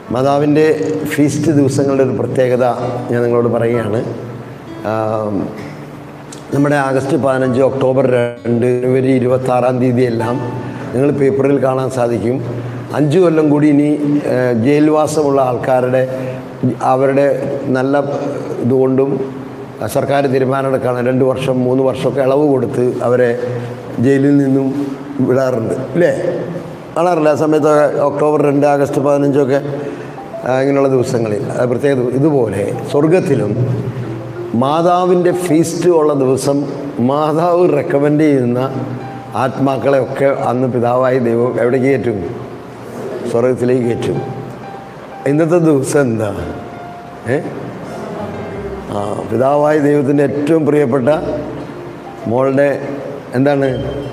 മാതാവിൻ്റെ ഫീസ്റ്റ് ദിവസങ്ങളുടെ ഒരു പ്രത്യേകത ഞാൻ നിങ്ങളോട് പറയുകയാണ് ആം, നമ്മുടെ ആഗസ്റ്റ് പതിനഞ്ച് ഒക്ടോബർ രണ്ട് ജനുവരി ഇരുപത്തി ആറാം തീയതി എല്ലാം നിങ്ങൾ പേപ്പറിൽ കാണാൻ സാധിക്കും അഞ്ച് കൊല്ലം കൂടി ഇനി ഏഹ്, ജയിൽവാസമുള്ള ആൾക്കാരുടെ അവരുടെ നല്ല ഇതുകൊണ്ടും സർക്കാർ തീരുമാനമെടുക്കാണ് രണ്ട് വർഷം മൂന്ന് വർഷമൊക്കെ ഇളവ് കൊടുത്ത് അവരെ ജയിലിൽ നിന്നും വിടാറുണ്ട് ഇല്ലേ കാണാറില്ല ആ സമയത്ത് ഒക്ടോബർ രണ്ട് ആഗസ്റ്റ് പതിനഞ്ചൊക്കെ ആ, ഇങ്ങനെയുള്ള ദിവസങ്ങളിൽ അത് പ്രത്യേക ദിവ- ഇതുപോലെ സ്വർഗത്തിലും മാതാവിൻ്റെ ഫീസ്റ്റ് ഉള്ള ദിവസം മാതാവ് റെക്കമെൻഡ് ചെയ്യുന്ന ആത്മാക്കളെ ഒക്കെ അന്ന് പിതാവായി ദൈവം എവിടേക്ക് കയറ്റും സ്വർഗത്തിലേക്ക് കയറ്റും ഇന്നത്തെ ദിവസം എന്താ ഏ ആ പിതാവായ ദൈവത്തിൻ്റെ ഏറ്റവും പ്രിയപ്പെട്ട മോളുടെ എന്താണ്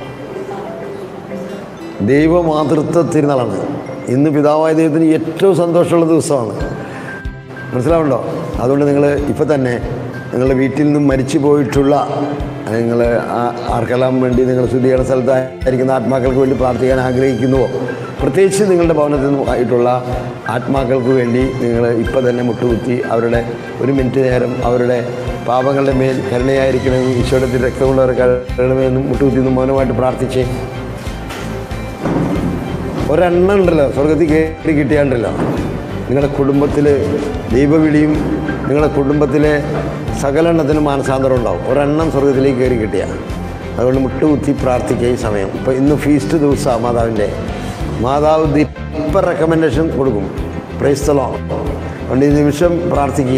ദൈവമാതൃത്വ തിരുനാളാണ് ഇന്ന് പിതാവായ ദൈവത്തിന് ഏറ്റവും സന്തോഷമുള്ള ദിവസമാണ് മനസ്സിലാവുണ്ടോ അതുകൊണ്ട് നിങ്ങൾ ഇപ്പം തന്നെ നിങ്ങളുടെ വീട്ടിൽ നിന്നും മരിച്ചു പോയിട്ടുള്ള നിങ്ങൾ ആർക്കെല്ലാം വേണ്ടി നിങ്ങൾ ശുദ്ധീകരണ സ്ഥലത്തായിരിക്കുന്ന ആത്മാക്കൾക്ക് വേണ്ടി പ്രാർത്ഥിക്കാൻ ആഗ്രഹിക്കുന്നുവോ പ്രത്യേകിച്ച് നിങ്ങളുടെ ഭവനത്തിൽ നിന്നും ആയിട്ടുള്ള ആത്മാക്കൾക്ക് വേണ്ടി നിങ്ങൾ ഇപ്പം തന്നെ മുട്ടുകുത്തി അവരുടെ ഒരു മിനിറ്റ് നേരം അവരുടെ പാപങ്ങളുടെ മേൽ കരുണയായിരിക്കണമെന്നും ഈശോയുടെ രക്തമുള്ളവർ കരുണണമെന്നും മുട്ടുകുത്തി നിന്ന് മൗനമായിട്ട് പ്രാർത്ഥിച്ചേ ഒരെണ്ണം ഉണ്ടല്ലോ സ്വർഗത്തിൽ കയറി കിട്ടിയാണ്ടല്ലോ നിങ്ങളുടെ കുടുംബത്തിൽ ദൈവവിളിയും നിങ്ങളുടെ കുടുംബത്തിലെ സകലെണ്ണത്തിനും മാനസാന്തരം ഉണ്ടാവും ഒരെണ്ണം സ്വർഗത്തിലേക്ക് കയറി കിട്ടിയ അതുകൊണ്ട് മുട്ടുകുത്തി പ്രാർത്ഥിക്കുക ഈ സമയം ഇപ്പോൾ ഇന്ന് ഫീസ്റ്റ് ദിവസമാണ് മാതാവിൻ്റെ മാതാവ് ഇപ്പം റെക്കമെൻഡേഷൻ കൊടുക്കും പ്രൈസ്തലോ അതുകൊണ്ട് ഈ നിമിഷം പ്രാർത്ഥിക്കുക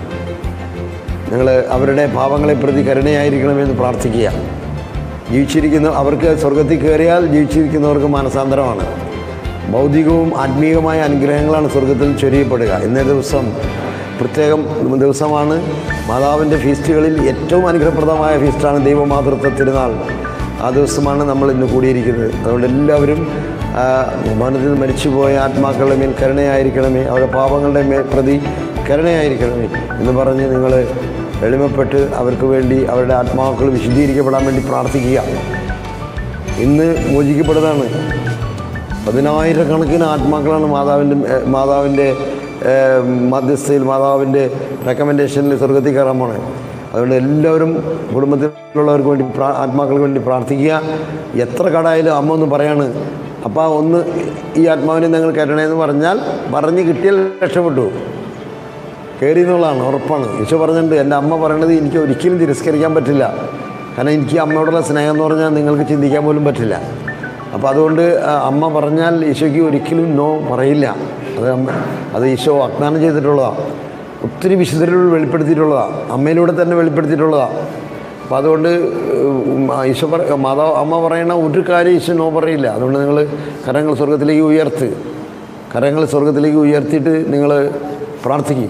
നിങ്ങൾ അവരുടെ പാപങ്ങളെ പ്രതി കരുണയായിരിക്കണമെന്ന് പ്രാർത്ഥിക്കുക ജീവിച്ചിരിക്കുന്ന അവർക്ക് സ്വർഗത്തിൽ കയറിയാൽ ജീവിച്ചിരിക്കുന്നവർക്ക് മാനസാന്തരമാണ് ഭൗതികവും ആത്മീയവുമായ അനുഗ്രഹങ്ങളാണ് സ്വർഗത്തിൽ ചൊരിയപ്പെടുക ഇന്നേ ദിവസം പ്രത്യേകം ദിവസമാണ് മാതാവിൻ്റെ ഫീസ്റ്റുകളിൽ ഏറ്റവും അനുഗ്രഹപ്രദമായ ഫീസ്റ്റാണ് ദൈവമാതൃത്വ തിരുനാൾ ആ ദിവസമാണ് നമ്മൾ ഇന്ന് കൂടിയിരിക്കുന്നത് അതുകൊണ്ട് എല്ലാവരും ആ, ഭവനത്തിൽ നിന്ന് മരിച്ചുപോയ ആത്മാക്കളുടെ മേൽ കരുണയായിരിക്കണമേ അവരുടെ പാപങ്ങളുടെ മേൽ പ്രതി കരുണയായിരിക്കണമേ എന്ന് പറഞ്ഞ് നിങ്ങൾ എളിമപ്പെട്ട് അവർക്ക് വേണ്ടി അവരുടെ ആത്മാക്കൾ വിശദീകരിക്കപ്പെടാൻ വേണ്ടി പ്രാർത്ഥിക്കുക ഇന്ന് മോചിക്കപ്പെടുന്നതാണ് പതിനായിരക്കണക്കിന് ആത്മാക്കളാണ് മാതാവിൻ്റെ ഏ, മാതാവിൻ്റെ ഏ, മധ്യസ്ഥയിൽ മാതാവിൻ്റെ റെക്കമെൻഡേഷനിൽ സ്വർഗത്തിൽ കയറാൻ പോണേ അതുകൊണ്ട് എല്ലാവരും കുടുംബത്തിലുള്ളവർക്ക് വേണ്ടി പ്രാ ആത്മാക്കൾക്ക് വേണ്ടി പ്രാർത്ഥിക്കുക എത്ര കടായാലും അമ്മ ഒന്ന് പറയാണ് അപ്പോൾ ഒന്ന് ഈ ആത്മാവിനെ നിങ്ങൾ കയറ്റണേന്ന് പറഞ്ഞാൽ പറഞ്ഞ് കിട്ടിയാൽ രക്ഷപ്പെട്ടു കയറി എന്നുള്ളതാണ് ഉറപ്പാണ് ഈശോ പറഞ്ഞിട്ടുണ്ട് എൻ്റെ അമ്മ പറയണത് എനിക്ക് ഒരിക്കലും തിരസ്കരിക്കാൻ പറ്റില്ല കാരണം എനിക്ക് അമ്മയോടുള്ള സ്നേഹം എന്ന് പറഞ്ഞാൽ നിങ്ങൾക്ക് ചിന്തിക്കാൻ പോലും പറ്റില്ല അപ്പോൾ അതുകൊണ്ട് ആ, അമ്മ പറഞ്ഞാൽ ഈശോയ്ക്ക് ഒരിക്കലും നോ പറയില്ല അത് അമ്മ അത് ഈശോ വാഗ്ദാനം ചെയ്തിട്ടുള്ളതാണ് ഒത്തിരി വിശുദ്ധരിൽ വെളിപ്പെടുത്തിയിട്ടുള്ളതാണ് അമ്മയിലൂടെ തന്നെ വെളിപ്പെടുത്തിയിട്ടുള്ളതാണ് അപ്പോൾ അതുകൊണ്ട് ഉം, ആ ഈശോ പറ മാതാവ് അമ്മ പറയണ ഒരു കാര്യം ഈശോ നോ പറയില്ല അതുകൊണ്ട് നിങ്ങൾ കരങ്ങൾ സ്വർഗത്തിലേക്ക് ഉയർത്ത് കരങ്ങൾ സ്വർഗത്തിലേക്ക് ഉയർത്തിയിട്ട് നിങ്ങൾ പ്രാർത്ഥിക്കും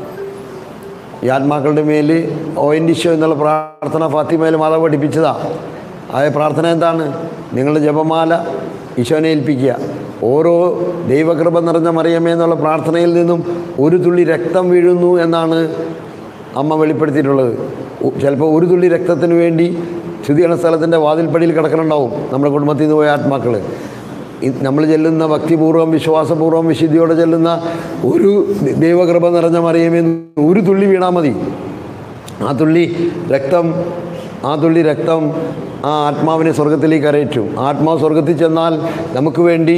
ഈ ആത്മാക്കളുടെ മേൽ ഓ എൻ ഷോ എന്നുള്ള പ്രാർത്ഥന ഫാത്തിമയിൽ മാതാവ് പഠിപ്പിച്ചതാ ആ പ്രാർത്ഥന എന്താണ് നിങ്ങളുടെ ജപമാല ഈശോനെ ഏൽപ്പിക്കുക ഓരോ ദൈവകൃപ നിറഞ്ഞ മറിയമേ എന്നുള്ള പ്രാർത്ഥനയിൽ നിന്നും ഒരു തുള്ളി രക്തം വീഴുന്നു എന്നാണ് അമ്മ വെളിപ്പെടുത്തിയിട്ടുള്ളത് ഉ- ചിലപ്പോൾ ഒരു തുള്ളി രക്തത്തിന് വേണ്ടി ശുദ്ധീകരണ സ്ഥലത്തിൻ്റെ വാതിൽപ്പടിയിൽ കിടക്കണുണ്ടാവും നമ്മുടെ കുടുംബത്തിൽ നിന്ന് പോയ ആത്മാക്കൾ നമ്മൾ ചെല്ലുന്ന ഭക്തിപൂർവ്വം വിശ്വാസപൂർവ്വം വിശുദ്ധിയോടെ ചെല്ലുന്ന ഒരു ദൈവകൃപ നിറഞ്ഞ മറിയുമെന്ന് ഒരു തുള്ളി വീണാൽ മതി ആ തുള്ളി രക്തം ആ തുള്ളി രക്തം ആ ആത്മാവിനെ സ്വർഗത്തിലേക്ക് കരയറ്റും ആത്മാവ് സ്വർഗത്തിൽ ചെന്നാൽ നമുക്ക് വേണ്ടി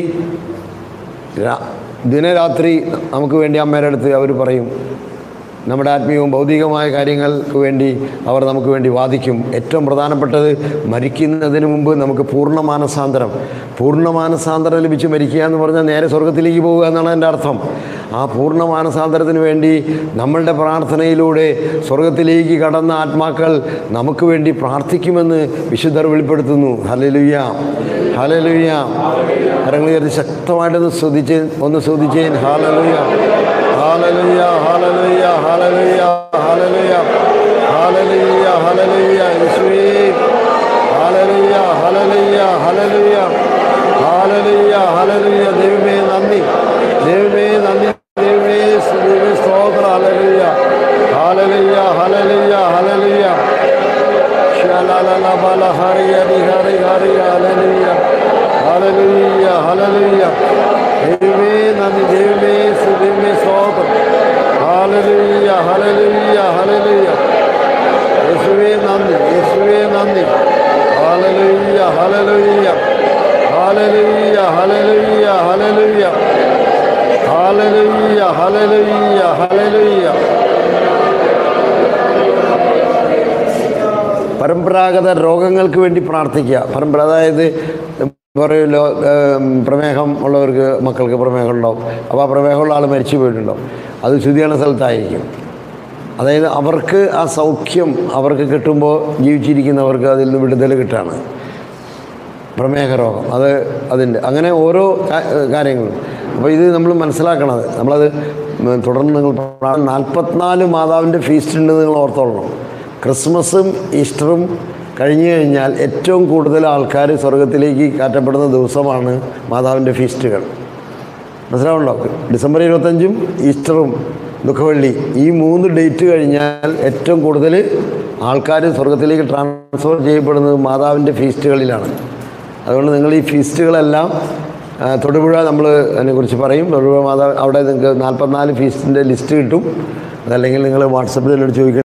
രാ- ദിനരാത്രി നമുക്ക് വേണ്ടി അമ്മയുടെ അടുത്ത് അവർ പറയും നമ്മുടെ ആത്മീയവും ഭൗതികമായ കാര്യങ്ങൾക്ക് വേണ്ടി അവർ നമുക്ക് വേണ്ടി വാദിക്കും ഏറ്റവും പ്രധാനപ്പെട്ടത് മരിക്കുന്നതിന് മുമ്പ് നമുക്ക് പൂർണ്ണ മാനസാന്തരം പൂർണ്ണ മാനസാന്തരം ലഭിച്ച് മരിക്കുക എന്ന് പറഞ്ഞാൽ നേരെ സ്വർഗത്തിലേക്ക് പോവുക എന്നാണ് എൻ്റെ അർത്ഥം ആ പൂർണ്ണ മാനസാന്തരത്തിന് വേണ്ടി നമ്മളുടെ പ്രാർത്ഥനയിലൂടെ സ്വർഗത്തിലേക്ക് കടന്ന ആത്മാക്കൾ നമുക്ക് വേണ്ടി പ്രാർത്ഥിക്കുമെന്ന് വിശുദ്ധർ വെളിപ്പെടുത്തുന്നു ഹലലുയ്യ ഹലലുയ്യ കരങ്ങൾ ഉയർത്തി ശക്തമായിട്ടൊന്ന് ശ്രദ്ധിച്ച് ഒന്ന് ശ്രദ്ധിച്ചേൻ ഹാലലുയ്യ ഹാലലുയ്യ ഹാലലുയ്യ ഹാലലുയ്യ ഹാലലുയ്യ ഹാലലുയ്യ ഹാലലുയ്യ യേശുവേ ഹാലലുയ്യ ഹാലലുയ്യ ഹാലലുയ്യ ഹാലലുയ്യ ഹാലലുയ്യ ദൈവമേ നന്ദി ദൈവമേ നന്ദി ദൈവമേ ദൈവമേ സ്തോത്ര ഹാലലുയ്യ ഹാലലുയ്യ ഹാലലുയ്യ ഹാലലുയ്യ ശാലാലാബാല ഹരി ഹരി ഹരി ഹരി ഹാലലുയ്യ ഹാലലുയ്യ ഹാലലുയ്യ ദൈവമേ നന്ദി ദൈവമേ ദൈവമേ ഹല്ലേലൂയ ഹല്ലേലൂയ ഹല്ലേലൂയ പരമ്പരാഗത രോഗങ്ങൾക്ക് വേണ്ടി പ്രാർത്ഥിക്കുക പരമ്പര അതായത് പറയുമല്ലോ ഏം, പ്രമേഹം ഉള്ളവർക്ക് മക്കൾക്ക് പ്രമേഹം ഉണ്ടാവും അപ്പോൾ ആ പ്രമേഹമുള്ള ആൾ മരിച്ചു പോയിട്ടുണ്ടാവും അത് ശുദ്ധിயான സ്ഥലത്തായിരിക്കും അതായത് അവർക്ക് ആ സൗഖ്യം അവർക്ക് കിട്ടുമ്പോൾ ജീവിച്ചിരിക്കുന്നവർക്ക് അതിൽ നിന്ന് വിടുതൽ കിട്ടാണ് പ്രമേഹ രോഗം അത് അതിൻ്റെ അങ്ങനെ ഓരോ കാ- കാര്യങ്ങളും അപ്പോൾ ഇത് നമ്മൾ മനസ്സിലാക്കണത് നമ്മളത് ഉം തുടർന്ന് നിങ്ങൾ പ്രാ- നാൽപ്പത്തിനാല് മാതാവിൻ്റെ ഫീസ്റ്റ് ഉണ്ട് നിങ്ങൾ ഓർത്തോളണം ക്രിസ്മസും ഈസ്റ്ററും കഴിഞ്ഞു കഴിഞ്ഞാൽ ഏറ്റവും കൂടുതൽ ആൾക്കാർ സ്വർഗത്തിലേക്ക് കാറ്റപ്പെടുന്ന ദിവസമാണ് മാതാവിൻ്റെ ഫീസ്റ്റുകൾ മനസ്സിലാവുണ്ടോ ഡിസംബർ ഇരുപത്തഞ്ചും ഈസ്റ്ററും ദുഃഖവെള്ളി ഈ മൂന്ന് ഡേറ്റ് കഴിഞ്ഞാൽ ഏറ്റവും കൂടുതൽ ആൾക്കാർ സ്വർഗത്തിലേക്ക് ട്രാൻസ്ഫർ ചെയ്യപ്പെടുന്നത് മാതാവിൻ്റെ ഫീസ്റ്റുകളിലാണ് അതുകൊണ്ട് നിങ്ങൾ ഈ ഫീസ്റ്റുകളെല്ലാം ആ, തൊടുപുഴ നമ്മൾ അതിനെക്കുറിച്ച് പറയും തൊടുപുഴ മാതാവ് അവിടെ നിങ്ങൾക്ക് നാൽപ്പത്തിനാല് ഫീസ്റ്റിൻ്റെ ലിസ്റ്റ് കിട്ടും അതല്ലെങ്കിൽ നിങ്ങൾ വാട്സപ്പിൽ എന്നോട് ചോദിക്കണം